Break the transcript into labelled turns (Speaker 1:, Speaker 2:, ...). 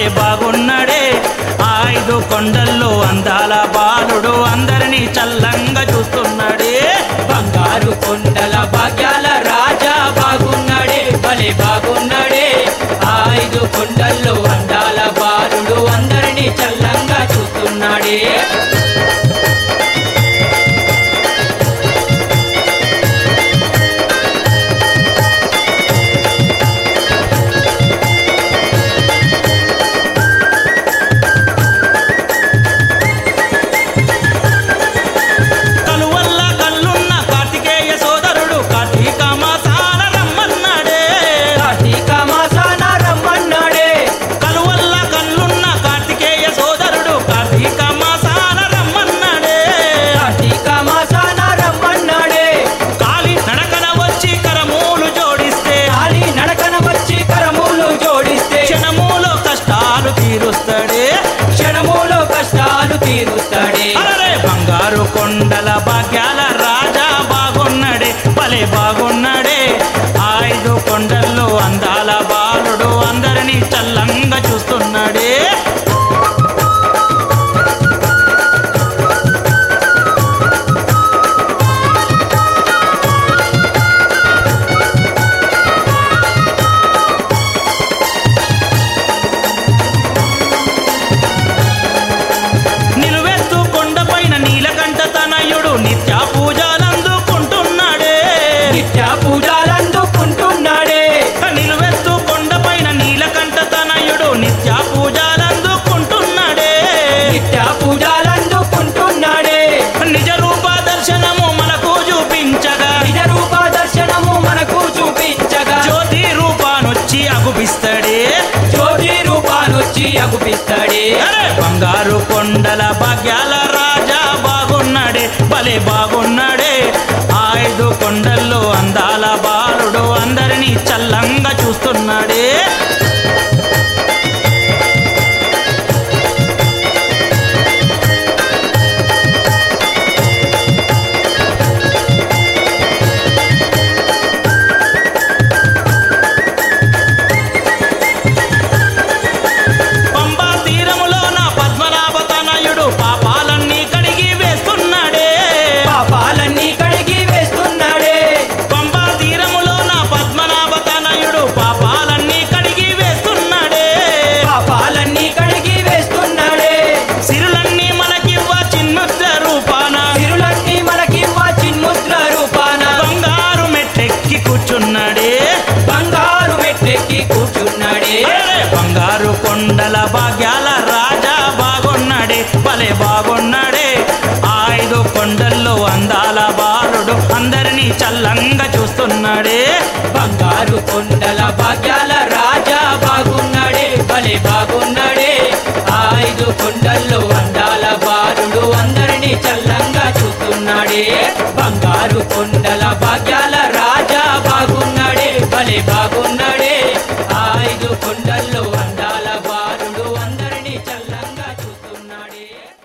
Speaker 1: భలే బాగున్నాడే ఆ ఐదు కొండల్లో అందాల బాలుడు అందరినీ చల్లంగా చూస్తున్నాడే
Speaker 2: బంగారు కొండల భాగ్యాల రాజా బాగున్నాడే భలే బాగున్నాడే ఆ ఐదు కొండల్లో అందాల బాలుడు అందరినీ చల్లంగా చూస్తున్నాడే
Speaker 1: కలువల్ల కల్లున్న కార్తికేయ సోదరుడు కార్తీక మాసాల రమ్మన్నాడే
Speaker 2: కార్తీక మాసాన రమ్మన్నాడే
Speaker 1: కలువల్ల కల్లున్న కార్తికేయ సోదరుడు కార్తీక మాసాల రమ్మన్నాడే
Speaker 2: కార్తీక మాసాన రమ్మన్నాడే
Speaker 1: కాలి నడకన వచ్చి కరమూలు జోడిస్తే
Speaker 2: కాలి నడకన వచ్చి కరములు జోడిస్తే
Speaker 1: క్షణములో కష్టాలు తీరుస్తాడే
Speaker 2: క్షణములో కష్టాలు తీరుస్తాడే
Speaker 1: అరే బంగారు కొండల భాగ్యాల రాజా బాగున్నాడే భలే బాగున్నాడే ఆ ఐదు కొండల్లో అందాల బాలుడు అందరినీ చల్లంగా చూస్తున్నాడే నిలువెత్తు కొండపైన నీలకంఠ తనయుడు నిత్య పూజలందుకుంటున్నాడే
Speaker 2: నిత్య పూజలందుకుంటున్నాడే
Speaker 1: నిలువెత్తు కొండపైన నీలకంఠ తనయుడు నిత్య పూజలందుకుంటున్నాడే
Speaker 2: నిత్య పూజలందుకుంటున్నాడే
Speaker 1: నిజ రూప దర్శనము మనకు చూపించగా
Speaker 2: నిజ రూప దర్శనము మనకు చూపించగా
Speaker 1: జ్యోతి రూపానొచ్చి అగుపిస్తాడే
Speaker 2: జ్యోతి రూపానొచ్చి అగుపిస్తాడే
Speaker 1: అరే బంగారు కొండల భాగ్యాల రాజా బాగున్నాడే భలే బాగున్నాడే ఆ ఐదు కొండల్లో అందాల బాలుడు అందరినీ చల్లంగా చూస్తున్నాడే పంబా తీరములో నా పద్మనాభ తనయుడు పాపాలన్నీ కడిగి వేస్తున్నాడే
Speaker 2: పాపాలన్నీ కడిగి వేస్తున్నాడే
Speaker 1: పంబా తీరములో నా పద్మనాభ తనయుడు పాపాలన్నీ కడిగి వేస్తున్నాడే
Speaker 2: పాపాలన్నీ కడిగి వేస్తున్నాడే
Speaker 1: సిరులన్నీ మనకివ్వ చిన్ముద్ర రూపాన
Speaker 2: తిరులన్నీ మనకివ్వ చిన్ముద్ర రూపాన
Speaker 1: బంగారు మెట్టెక్కి కూర్చున్నాడే
Speaker 2: బంగారు మెట్లెక్కి కూర్చున్నాడే
Speaker 1: అరే బంగారు కొండల భాగ్యాల రాజా బాగున్నాడే భలే బాగున్నాడే ఆ ఐదు కొండల్లో అందాల బాలుడు అందరినీ చల్లంగా చూస్తున్నాడే
Speaker 2: బంగారు కొండల భాగ్యాల రాజా బాగున్నాడే భలే బాగున్నాడే ఆ ఐదు కొండల్లో అందాల బారుడు అందరినీ చల్లంగా చూస్తున్నాడే బంగారు కొండల భాగ్యాల